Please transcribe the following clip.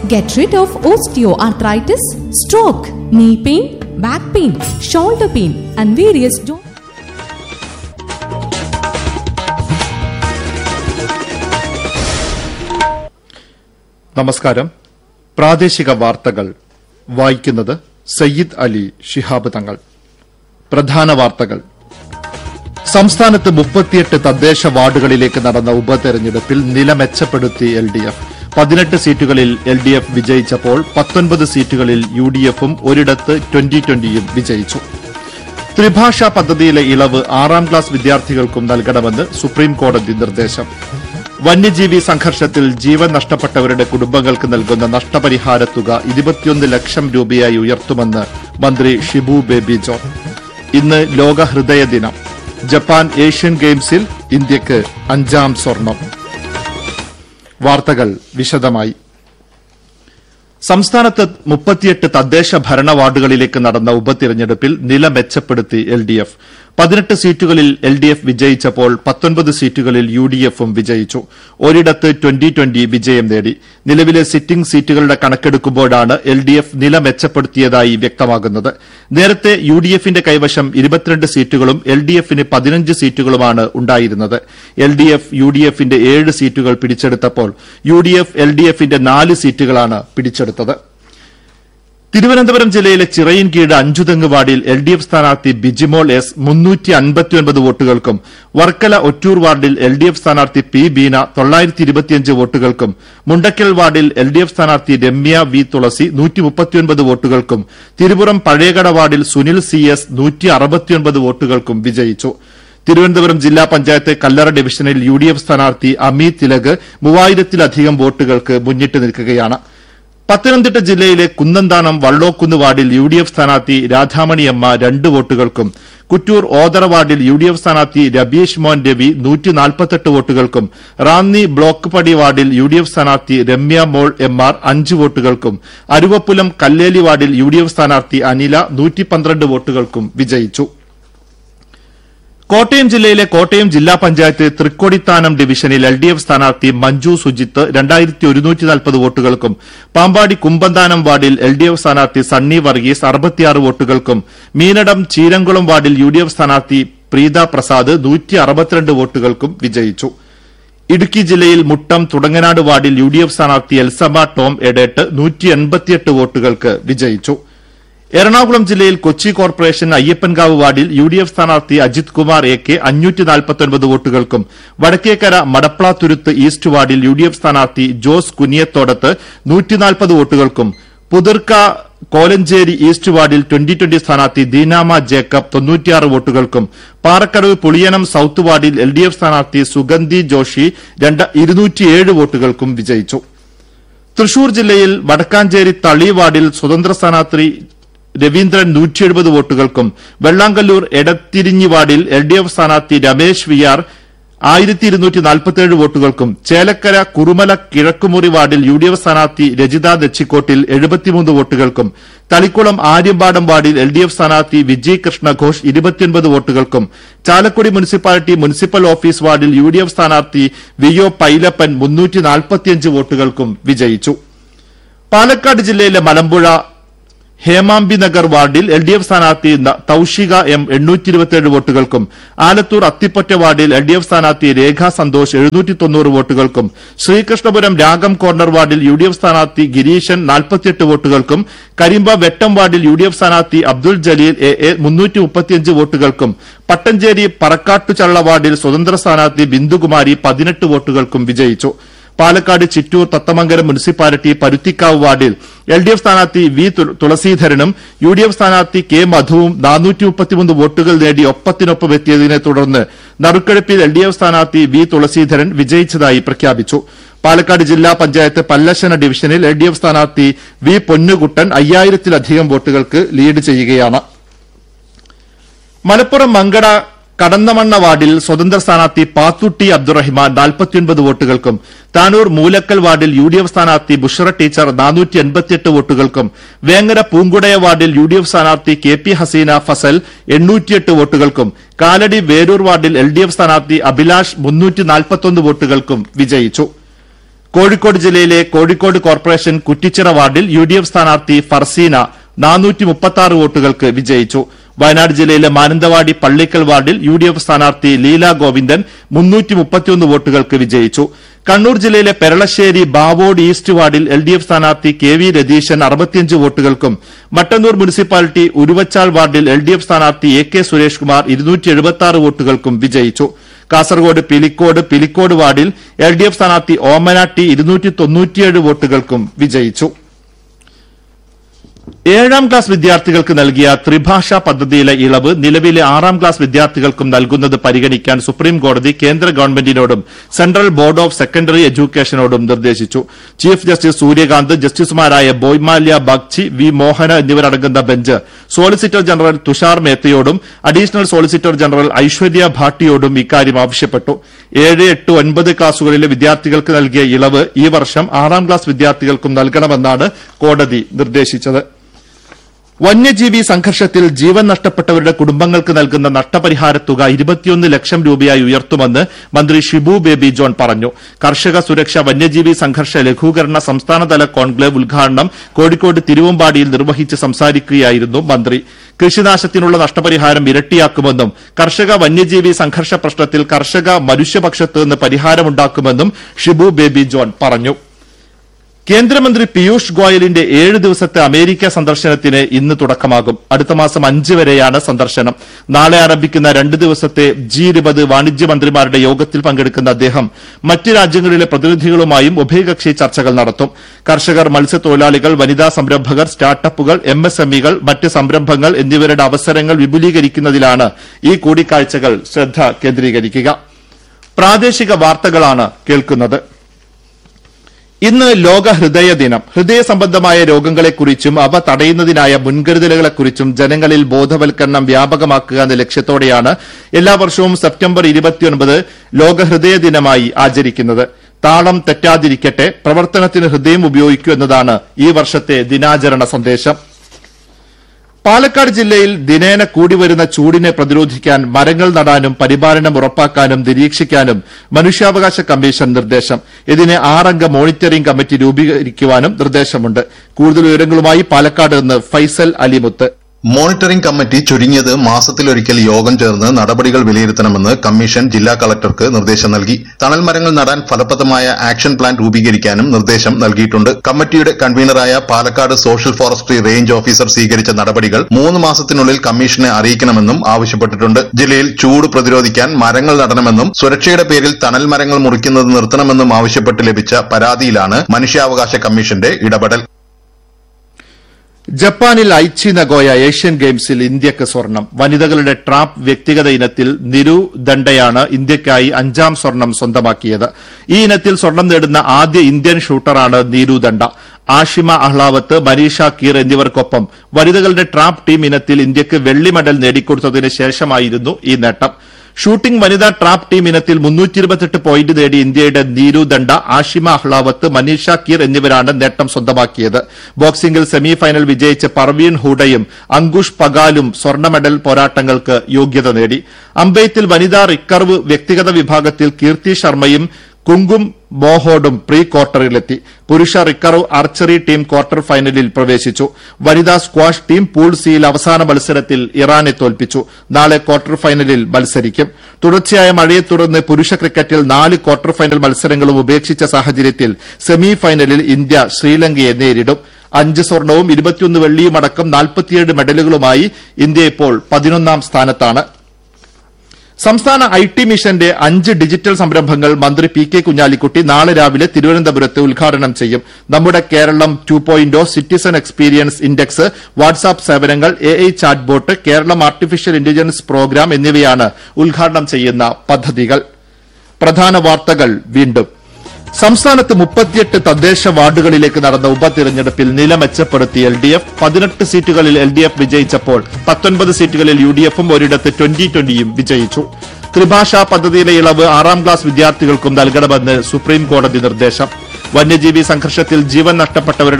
Get rid of osteoarthritis, stroke, knee pain, back pain, shoulder pain, and various joint. നമസ്കാരം പ്രാദേശിക വാർത്തകൾ വായിക്കുന്നത് സയ്യിദ് അലി ശിഹാബ് തങ്ങൾ പ്രധാന വാർത്തകൾ സംസ്ഥാനത്ത് മുപ്പത്തിയെട്ട് തദ്ദേശ വാർഡുകളിലേക്ക് നടന്ന ഉപതെരഞ്ഞെടുപ്പിൽ നില മെച്ചപ്പെടുത്തി എൽ ഡി എഫ് പതിനെട്ട് സീറ്റുകളിൽ എൽ ഡി എഫ് വിജയിച്ചപ്പോൾ പത്തൊൻപത് സീറ്റുകളിൽ യു ഡി എഫും ഒരിടത്ത് ട്വന്റി ട്വന്റിയും വിജയിച്ചു ത്രിഭാഷാ പദ്ധതിയിലെ ഇളവ് ആറാം ക്ലാസ് വിദ്യാർത്ഥികൾക്കും നൽകണമെന്ന് സുപ്രീം കോടതി നിർദ്ദേശം വന്യജീവി സംഘർഷത്തിൽ ജീവൻ നഷ്ടപ്പെട്ടവരുടെ കുടുംബങ്ങൾക്ക് നൽകുന്ന നഷ്ടപരിഹാര തുക ഇരുപത്തിയൊന്ന് ലക്ഷം രൂപയായി ഉയർത്തുമെന്ന് മന്ത്രി ഷിബു ബേബി ജോൺ ഇന്ന് ലോക ഹൃദയ ദിനം ജപ്പാൻ ഏഷ്യൻ ഗെയിംസിൽ ഇന്ത്യക്ക് അഞ്ചാം സ്വർണം വാർത്തകൾ വിശദമായി സംസ്ഥാനത്ത് മുപ്പത്തിയെട്ട് തദ്ദേശ ഭരണ വാർഡുകളിലേക്ക് നടന്ന ഉപതിരഞ്ഞെടുപ്പിൽ നില മെച്ചപ്പെടുത്തി എൽ ഡി എഫ് പതിനെട്ട് സീറ്റുകളിൽ എൽ ഡി എഫ് വിജയിച്ചപ്പോൾ പത്തൊൻപത് സീറ്റുകളിൽ യു ഡി എഫും വിജയിച്ചു ഒരിടത്ത് ട്വന്റി ട്വന്റി വിജയം നേടി നിലവിലെ സിറ്റിംഗ് സീറ്റുകളുടെ കണക്കെടുക്കുമ്പോഴാണ് എൽ ഡി എഫ് നില മെച്ചപ്പെടുത്തിയതായി വ്യക്തമാകുന്നത് നേരത്തെ യു ഡി എഫിന്റെ കൈവശം ഇരുപത്തിരണ്ട് സീറ്റുകളും എൽ ഡി എഫിന് പതിനഞ്ച് സീറ്റുകളുമാണ് ഉണ്ടായിരുന്നത് L D F U D എഫിന്റെ ഏഴ് സീറ്റുകൾ പിടിച്ചെടുത്തപ്പോൾ U D F L D എഫിന്റെ നാല് സീറ്റുകളാണ് പിടിച്ചെടുത്തത് തിരുവനന്തപുരം ജില്ലയിലെ ചിറയിൻകീഴ് അഞ്ചുതെങ്ങ് വാർഡിൽ എൽ ഡി എഫ് സ്ഥാനാർത്ഥി ബിജിമോൾ എസ് മുന്നൂറ്റി അൻപത്തിയൊൻപത് വോട്ടുകൾക്കും വർക്കല ഒറ്റൂർ വാർഡിൽ എൽ ഡി എഫ് സ്ഥാനാർത്ഥി പി ബീന തൊള്ളായിരത്തി ഇരുപത്തിയഞ്ച് വോട്ടുകൾക്കും മുണ്ടക്കൽ വാർഡിൽ എൽ ഡി എഫ് സ്ഥാനാർത്ഥി രമ്യ വി തുളസി നൂറ്റി മുപ്പത്തിയൊൻപത് വോട്ടുകൾക്കും തിരുപുറം പഴയകട വാർഡിൽ സുനിൽ സി എസ് നൂറ്റി അറുപത്തിയൊൻപത് വോട്ടുകൾക്കും വിജയിച്ചു തിരുവനന്തപുരം ജില്ലാ പഞ്ചായത്ത് കല്ലറ ഡിവിഷനിൽ യു ഡി എഫ് സ്ഥാനാർത്ഥി അമി തിലക് മൂവായിരത്തിലധികം വോട്ടുകൾക്ക് മുന്നിട്ട് നിൽക്കുകയാണ് പത്തനംതിട്ട ജില്ലയിലെ കുന്നന്താനം വള്ളോക്കുന്ന് വാർഡിൽ യു ഡി എഫ് സ്ഥാനാർത്ഥി രാധാമണിയമ്മ രണ്ട് വോട്ടുകൾക്കും കുറ്റൂർ ഓതറ വാർഡിൽ യു ഡി എഫ് സ്ഥാനാർത്ഥി രബീഷ് മോൻ രവി നൂറ്റി നാൽപ്പത്തെട്ട് വോട്ടുകൾക്കും റാന്നി ബ്ലോക്ക് പടി വാർഡിൽ യു ഡി എഫ് സ്ഥാനാർത്ഥി രമ്യ മോൾ എം ആർ അഞ്ച് വോട്ടുകൾക്കും അരുവപ്പുലം കല്ലേലി വാർഡിൽ യു ഡി എഫ് സ്ഥാനാർത്ഥി അനില നൂറ്റി പന്ത്രണ്ട് വോട്ടുകൾക്കും വിജയിച്ചു കോട്ടയം ജില്ലയിലെ കോട്ടയം ജില്ലാ പഞ്ചായത്ത് തൃക്കൊടിത്താനം ഡിവിഷനിൽ എൽ ഡി എഫ് സ്ഥാനാർത്ഥി മഞ്ജു സുജിത്ത് രണ്ടായിരത്തി ഒരുന്നൂറ്റി നാൽപ്പത് വോട്ടുകൾക്കും പാമ്പാടി കുമ്പന്താനം വാർഡിൽ എൽ ഡി എഫ് സ്ഥാനാർത്ഥി സണ്ണി വർഗീസ് അറുപത്തിയാറ് വോട്ടുകൾക്കും മീനടം ചീരംകുളം വാർഡിൽ യു ഡി എഫ് സ്ഥാനാർത്ഥി പ്രീത പ്രസാദ് നൂറ്റി അറുപത്തിരണ്ട് വോട്ടുകൾക്കും വിജയിച്ചു ഇടുക്കി ജില്ലയിൽ മുട്ടം തുടങ്ങനാട് വാർഡിൽ യു ഡി എഫ് സ്ഥാനാർത്ഥി എൽസമ ടോം എഡേട്ട് നൂറ്റി എൺപത്തിയെട്ട് വോട്ടുകൾക്ക് വിജയിച്ചു എറണാകുളം ജില്ലയിൽ കൊച്ചി കോർപ്പറേഷൻ അയ്യപ്പൻകാവ് വാർഡിൽ യു ഡി എഫ് സ്ഥാനാർത്ഥി അജിത് കുമാർ എ കെ അഞ്ഞൂറ്റി നാൽപ്പത്തൊൻപത് വോട്ടുകൾക്കും വടക്കേക്കര മടപ്ലാത്തുരുത്ത് ഈസ്റ്റ് വാർഡിൽ യു ഡി എഫ് സ്ഥാനാർത്ഥി ജോസ് കുനിയത്തോടത്ത് നൂറ്റിനാൽപ്പത് വോട്ടുകൾക്കും പുതിർക്ക കോലഞ്ചേരി ഈസ്റ്റ് വാർഡിൽ ട്വന്റി ട്വന്റി സ്ഥാനാർത്ഥി ദീനാമ ജേക്കബ് തൊണ്ണൂറ്റിയാറ് വോട്ടുകൾക്കും പാറക്കടവ് പുളിയനം സൌത്ത് വാർഡിൽ എൽ ഡി എഫ് സ്ഥാനാർത്ഥി സുഗന്ധി ജോഷി ഇരുന്നൂറ്റിയേഴ് വോട്ടുകൾക്കും വിജയിച്ചു തൃശൂർ ജില്ലയിൽ വടക്കാഞ്ചേരി തളി വാർഡിൽ സ്വതന്ത്ര സ്ഥാനാർത്ഥി രവീന്ദ്രൻ നൂറ്റി എഴുപത് വോട്ടുകൾക്കും വെള്ളാങ്കല്ലൂർ എടത്തിരിഞ്ഞി വാർഡിൽ എൽ ഡി എഫ് സ്ഥാനാർത്ഥി രമേശ് വി ആർ ആയിരത്തി ഇരുന്നൂറ്റി നാൽപ്പത്തിയേഴ് വോട്ടുകൾക്കും ചേലക്കര കുറുമല കിഴക്കുമുറി വാർഡിൽ യു ഡി എഫ് സ്ഥാനാർത്ഥി രജിത ദച്ചിക്കോട്ടിൽ എഴുപത്തിമൂന്ന് വോട്ടുകൾക്കും തളിക്കുളം ആര്യമ്പാടം വാർഡിൽ എൽ ഡി എഫ് സ്ഥാനാർത്ഥി വിജയ് കൃഷ്ണഘോഷ് ഇരുപത്തിയൊൻപത് വോട്ടുകൾക്കും ചാലക്കുടി മുനിസിപ്പാലിറ്റി മുനിസിപ്പൽ ഓഫീസ് വാർഡിൽ യു ഡി എഫ് സ്ഥാനാർത്ഥി വി ഒ പൈലപ്പൻ മുന്നൂറ്റി നാൽപ്പത്തിയഞ്ച് വോട്ടുകൾക്കും വിജയിച്ചു പാലക്കാട് ജില്ലയിലെ മലമ്പുഴ ഹേമാംബി നഗർ വാർഡിൽ എൽ ഡി എഫ് സ്ഥാനാർത്ഥി തൌഷിക എം എണ്ണൂറ്റി ഇരുപത്തിയേഴ് വോട്ടുകൾക്കും ആലത്തൂർ അത്തിപ്പൊറ്റ വാർഡിൽ എൽ ഡി എഫ് സ്ഥാനാർത്ഥി രേഖ സന്തോഷ് എഴുന്നൂറ്റി തൊണ്ണൂറ് വോട്ടുകൾക്കും ശ്രീകൃഷ്ണപുരം രാഗം കോർണർ വാർഡിൽ യു ഡി എഫ് സ്ഥാനാർത്ഥി ഗിരീശൻ നാൽപ്പത്തിയെട്ട് വോട്ടുകൾക്കും കരിമ്പ വെട്ടം വാർഡിൽ യു ഡി എഫ് സ്ഥാനാർത്ഥി അബ്ദുൾ ജലീൽ എ എ മുന്നൂറ്റി മുപ്പത്തിയഞ്ച് വോട്ടുകൾക്കും പട്ടഞ്ചേരി പറക്കാട്ടുചള്ള വാർഡിൽ സ്വതന്ത്ര സ്ഥാനാർത്ഥി ബിന്ദുകുമാരി പതിനെട്ട് വോട്ടുകൾക്കും വിജയിച്ചു പാലക്കാട് ചിറ്റൂർ തത്തമംഗലം മുനിസിപ്പാലിറ്റി പരുത്തിക്കാവ് വാർഡിൽ എൽ ഡി എഫ് സ്ഥാനാർത്ഥി വി തുളസീധരനും യു ഡി എഫ് സ്ഥാനാർത്ഥി കെ മധുവും നാനൂറ്റി മുപ്പത്തിമൂന്ന് വോട്ടുകൾ നേടി ഒപ്പത്തിനൊപ്പം എത്തിയതിനെ തുടർന്ന് നറുക്കെടുപ്പിൽ എൽ ഡി എഫ് സ്ഥാനാർത്ഥി വി തുളസീധരൻ വിജയിച്ചതായി പ്രഖ്യാപിച്ചു പാലക്കാട് ജില്ലാ പഞ്ചായത്ത് പല്ലശന ഡിവിഷനിൽ എൽ ഡി എഫ് സ്ഥാനാർത്ഥി വി പൊന്നുകുട്ടൻ അയ്യായിരത്തിലധികം വോട്ടുകൾക്ക് ലീഡ് ചെയ്യുകയാണ് മലപ്പുറം മങ്കട കടന്നമണ്ണ വാർഡിൽ സ്വതന്ത്ര സ്ഥാനാർത്ഥി പാത്തുട്ടി അബ്ദുറഹിമാൻ നാൽപ്പത്തിയൊൻപത് വോട്ടുകൾക്കും താനൂർ മൂലക്കൽ വാർഡിൽ യു ഡി എഫ് സ്ഥാനാർത്ഥി ബുഷറ ടീച്ചർ നാനൂറ്റി എൺപത്തിയെട്ട് വോട്ടുകൾക്കും വേങ്ങര പൂങ്കുടയ വാർഡിൽ യു ഡി എഫ് സ്ഥാനാർത്ഥി കെ പി ഹസീന ഫസൽ എണ്ണൂറ്റിയെട്ട് വോട്ടുകൾക്കും കാലടി വേരൂർ വാർഡിൽ എൽ ഡി എഫ് സ്ഥാനാർത്ഥി അഭിലാഷ് മുന്നൂറ്റി നാൽപ്പത്തൊന്ന് വോട്ടുകൾക്കും വിജയിച്ചു കോഴിക്കോട് ജില്ലയിലെ കോഴിക്കോട് കോർപ്പറേഷൻ കുറ്റിച്ചിറ വാർഡിൽ യു ഡി എഫ് സ്ഥാനാർത്ഥി ഫർസീന നാനൂറ്റി മുപ്പത്തി ആറ് വോട്ടുകൾക്ക് വിജയിച്ചു വയനാട് ജില്ലയിലെ മാനന്തവാടി പള്ളിക്കൽ വാർഡിൽ യു ഡി എഫ് സ്ഥാനാർത്ഥി ലീല ഗോവിന്ദൻ മുന്നൂറ്റി മുപ്പത്തിയൊന്ന് വോട്ടുകൾക്ക് വിജയിച്ചു കണ്ണൂർ ജില്ലയിലെ പെരളശ്ശേരി ബാവോഡ് ഈസ്റ്റ് വാർഡിൽ എൽ ഡി എഫ് സ്ഥാനാർത്ഥി കെ വി രതീശൻ അറുപത്തിയഞ്ച് വോട്ടുകൾക്കും മട്ടന്നൂർ മുനിസിപ്പാലിറ്റി ഉരുവച്ചാൽ വാർഡിൽ എൽ ഡി എഫ് സ്ഥാനാർത്ഥി എ കെ സുരേഷ് കുമാർ ഇരുന്നൂറ്റി എഴുപത്തി ആറ് വോട്ടുകൾക്കും വിജയിച്ചു കാസർഗോഡ് പിലിക്കോട് പിലിക്കോട് വാർഡിൽ എൽ ഡി എഫ് സ്ഥാനാർത്ഥി ഓമന ടി ഇരുന്നൂറ്റി തൊണ്ണൂറ്റിയേഴ് വോട്ടുകൾക്കും വിജയിച്ചു ഏഴാം ക്ലാസ് വിദ്യാർത്ഥികൾക്ക് നൽകിയ ത്രിഭാഷാ പദ്ധതിയിലെ ഇളവ് നിലവിലെ ആറാം ക്ലാസ് വിദ്യാർത്ഥികൾക്കും നൽകുന്നത് പരിഗണിക്കാൻ സുപ്രീം കോടതി കേന്ദ്ര ഗവൺമെന്റിനോടും സെൻട്രൽ ബോർഡ് ഓഫ് സെക്കൻഡറി എഡ്യൂക്കേഷനോടും നിർദ്ദേശിച്ചു ചീഫ് ജസ്റ്റിസ് സൂര്യകാന്ത് ജസ്റ്റിസുമാരായ ബോയ്മാല്യ ബാഗ്ചി വി മോഹന എന്നിവരടങ്ങുന്ന ബെഞ്ച് സോളിസിറ്റർ ജനറൽ തുഷാർ മേത്തയോടും അഡീഷണൽ സോളിസിറ്റർ ജനറൽ ഐശ്വര്യ ഭാട്ടിയോടും ഇക്കാര്യം ആവശ്യപ്പെട്ടു ഏഴ് എട്ട് ഒൻപത് ക്ലാസുകളിലെ വിദ്യാർത്ഥികൾക്ക് നൽകിയ ഇളവ് ഈ വർഷം ആറാം ക്ലാസ് വിദ്യാർത്ഥികൾക്കും നൽകണമെന്നാണ് കോടതി നിർദ്ദേശിച്ചത് വന്യജീവി സംഘർഷത്തിൽ ജീവൻ നഷ്ടപ്പെട്ടവരുടെ കുടുംബങ്ങൾക്ക് നൽകുന്ന നഷ്ടപരിഹാര തുക ഇരുപത്തിയൊന്ന് ലക്ഷം രൂപയായി ഉയർത്തുമെന്ന് മന്ത്രി ഷിബു ബേബി ജോൺ പറഞ്ഞു കർഷക സുരക്ഷ വന്യജീവി സംഘർഷ ലഘൂകരണ സംസ്ഥാനതല കോൺക്ലേവ് ഉദ്ഘാടനം കോഴിക്കോട് തിരുവമ്പാടിയിൽ നിർവഹിച്ച് സംസാരിക്കുകയായിരുന്നു മന്ത്രി കൃഷിനാശത്തിനുള്ള നഷ്ടപരിഹാരം ഇരട്ടിയാക്കുമെന്നും കർഷക വന്യജീവി സംഘർഷ പ്രശ്നത്തിൽ കർഷക മനുഷ്യപക്ഷത്ത് നിന്ന് പരിഹാരമുണ്ടാക്കുമെന്നും ഷിബു ബേബി ജോൺ പറഞ്ഞു കേന്ദ്രമന്ത്രി പീയൂഷ് ഗോയലിന്റെ ഏഴ് ദിവസത്തെ അമേരിക്ക സന്ദർശനത്തിന് ഇന്ന് തുടക്കമാകും അടുത്ത മാസം അഞ്ച് വരെയാണ് സന്ദർശനം നാളെ ആരംഭിക്കുന്ന രണ്ട് ദിവസത്തെ ജി ഇരുപത് വാണിജ്യമന്ത്രിമാരുടെ യോഗത്തിൽ പങ്കെടുക്കുന്ന അദ്ദേഹം മറ്റ് രാജ്യങ്ങളിലെ പ്രതിനിധികളുമായും ഉഭയകക്ഷി ചർച്ചകൾ നടത്തും കർഷകർ മത്സ്യത്തൊഴിലാളികൾ വനിതാ സംരംഭകർ സ്റ്റാർട്ടപ്പുകൾ എം എസ് എം ഇകൾ മറ്റ് സംരംഭങ്ങൾ എന്നിവരുടെ അവസരങ്ങൾ വിപുലീകരിക്കുന്നതിലാണ് ഈ കൂടിക്കാഴ്ചകൾ ശ്രദ്ധ കേന്ദ്രീകരിക്കുക പ്രാദേശിക വാർത്തകളാണ് കേൾക്കുന്നത് ഇന്ന് ലോക ഹൃദയ ദിനം ഹൃദയ സംബന്ധമായ രോഗങ്ങളെക്കുറിച്ചും അവ തടയുന്നതിനായ മുൻകരുതലുകളെക്കുറിച്ചും ജനങ്ങളിൽ ബോധവൽക്കരണം വ്യാപകമാക്കുക എന്ന ലക്ഷ്യത്തോടെയാണ് എല്ലാ വർഷവും സെപ്റ്റംബർ ഇരുപത്തിയൊൻപത് ലോക ഹൃദയ ദിനമായി ആചരിക്കുന്നത് താളം തെറ്റാതിരിക്കട്ടെ പ്രവർത്തനത്തിന് ഹൃദയം ഉപയോഗിക്കൂ എന്നതാണ് ഈ വർഷത്തെ ദിനാചരണ സന്ദേശം പാലക്കാട് ജില്ലയിൽ ദിനേന കൂടിവരുന്ന ചൂടിനെ പ്രതിരോധിക്കാൻ മരങ്ങൾ നടാനും പരിപാലനം ഉറപ്പാക്കാനും നിരീക്ഷിക്കാനും മനുഷ്യാവകാശ കമ്മീഷൻ നിർദ്ദേശം ഇതിന് ആറംഗ മോണിറ്ററിംഗ് കമ്മിറ്റി രൂപീകരിക്കുവാനും നിർദ്ദേശമുണ്ട് കൂടുതൽ വിവരങ്ങളുമായി പാലക്കാട് നിന്ന് ഫൈസൽ അലിമുത്ത് മോണിറ്ററിംഗ് കമ്മിറ്റി ചുരുങ്ങിയത് മാസത്തിലൊരിക്കൽ യോഗം ചേർന്ന് നടപടികൾ വിലയിരുത്തണമെന്ന് കമ്മീഷൻ ജില്ലാ കളക്ടർക്ക് നിർദ്ദേശം നൽകി തണൽ മരങ്ങൾ നടാൻ ഫലപ്രദമായ ആക്ഷൻ പ്ലാൻ രൂപീകരിക്കാനും നിർദ്ദേശം നൽകിയിട്ടുണ്ട് കമ്മിറ്റിയുടെ കൺവീനറായ Palakkad social forestry range officer സ്വീകരിച്ച നടപടികൾ മൂന്ന് മാസത്തിനുള്ളിൽ കമ്മീഷനെ അറിയിക്കണമെന്നും ആവശ്യപ്പെട്ടിട്ടുണ്ട് ജില്ലയിൽ ചൂട് പ്രതിരോധിക്കാൻ മരങ്ങൾ നടണമെന്നും സുരക്ഷയുടെ പേരിൽ തണൽ മരങ്ങൾ മുറിക്കുന്നത് നിർത്തണമെന്നും ആവശ്യപ്പെട്ട് ലഭിച്ച പരാതിയിലാണ് മനുഷ്യാവകാശ കമ്മീഷന്റെ ഇടപെടൽ ജപ്പാനിൽ ഐച്ചി നഗോയ ഏഷ്യൻ ഗെയിംസിൽ ഇന്ത്യക്ക് സ്വർണം വനിതകളുടെ ട്രാപ്പ് വ്യക്തിഗത ഇനത്തിൽ നിരു ദണ്ഡയാണ് ഇന്ത്യയ്ക്കായി അഞ്ചാം സ്വർണം സ്വന്തമാക്കിയത് ഈ ഇനത്തിൽ സ്വർണം നേടുന്ന ആദ്യ ഇന്ത്യൻ ഷൂട്ടറാണ് നീരു ദണ്ഡ ആഷിമ അഹ്ലാവത്ത് മനീഷ കീർ എന്നിവർക്കൊപ്പം വനിതകളുടെ ട്രാപ്പ് ടീം ഇനത്തിൽ ഇന്ത്യക്ക് വെള്ളി മെഡൽ നേടിക്കൊടുത്തതിന് ശേഷമായിരുന്നു ഈ നേട്ടം ഷൂട്ടിംഗ് വനിതാ ട്രാപ്പ് ടീം ഇനത്തിൽ മുന്നൂറ്റി പോയിന്റ് നേടി ഇന്ത്യയുടെ നീരു ദണ്ഡ ആഷിമ അഹ്ലാവത്ത് മനീഷ കീർ എന്നിവരാണ് നേട്ടം സ്വന്തമാക്കിയത് ബോക്സിംഗിൽ സെമി ഫൈനൽ വിജയിച്ച പർവീൻ ഹൂഡയും അങ്കുഷ് പഗാലും സ്വർണ്ണ മെഡൽ പോരാട്ടങ്ങൾക്ക് യോഗ്യത നേടി അമ്പെയ്ത്തിൽ വനിതാ റിക്കർവ് വ്യക്തിഗത വിഭാഗത്തിൽ കീർത്തി ശർമ്മയും കുങ്കും മോഹോഡും പ്രീ ക്വാർട്ടറിലെത്തി പുരുഷ റിക്കർവ് ആർച്ചറി ടീം ക്വാർട്ടർ ഫൈനലിൽ പ്രവേശിച്ചു വനിതാ സ്ക്വാഷ് ടീം പൂൾ സിയിൽ അവസാന മത്സരത്തിൽ ഇറാനെ തോൽപ്പിച്ചു നാളെ ക്വാർട്ടർ ഫൈനലിൽ മത്സരിക്കും തുടർച്ചയായ മഴയെ തുടർന്ന് പുരുഷ ക്രിക്കറ്റിൽ നാല് ക്വാർട്ടർ ഫൈനൽ മത്സരങ്ങളും ഉപേക്ഷിച്ച സാഹചര്യത്തിൽ സെമി ഫൈനലിൽ ഇന്ത്യ ശ്രീലങ്കയെ നേരിടും അഞ്ച് സ്വർണവും ഇരുപത്തിയൊന്ന് വെള്ളിയും അടക്കം നാൽപ്പത്തിയേഴ് മെഡലുകളുമായി ഇന്ത്യ ഇപ്പോൾ പതിനൊന്നാം സ്ഥാനത്താണ് സംസ്ഥാന ഐ ടി മിഷന്റെ അഞ്ച് ഡിജിറ്റൽ സംരംഭങ്ങൾ മന്ത്രി പി കെ കുഞ്ഞാലിക്കുട്ടി നാളെ രാവിലെ തിരുവനന്തപുരത്ത് ഉദ്ഘാടനം ചെയ്യും നമ്മുടെ Keralam two point citizen experience index WhatsApp സേവനങ്ങൾ A I chatbot Keralam artificial intelligence program എന്നിവയാണ് ഉദ്ഘാടനം ചെയ്യുന്ന പദ്ധതികൾ പ്രധാന വാർത്തകൾ വീണ്ടും സംസ്ഥാനത്ത് മുപ്പത്തിയെട്ട് തദ്ദേശ വാർഡുകളിലേക്ക് നടന്ന ഉപതിരഞ്ഞെടുപ്പിൽ നില മെച്ചപ്പെടുത്തി എൽ ഡി എഫ് പതിനെട്ട് സീറ്റുകളിൽ എൽ ഡി എഫ് വിജയിച്ചപ്പോൾ പത്തൊൻപത് സീറ്റുകളിൽ യു ഡി എഫും ഒരിടത്ത് ട്വന്റി ട്വന്റിയും വിജയിച്ചു ത്രിഭാഷാ പദ്ധതിയിലെ ഇളവ് ആറാം ക്ലാസ് വിദ്യാർത്ഥികൾക്കും നൽകണമെന്ന് സുപ്രീം കോടതി നിർദ്ദേശം വന്യജീവി സംഘർഷത്തിൽ ജീവൻ നഷ്ടപ്പെട്ടവരുടെ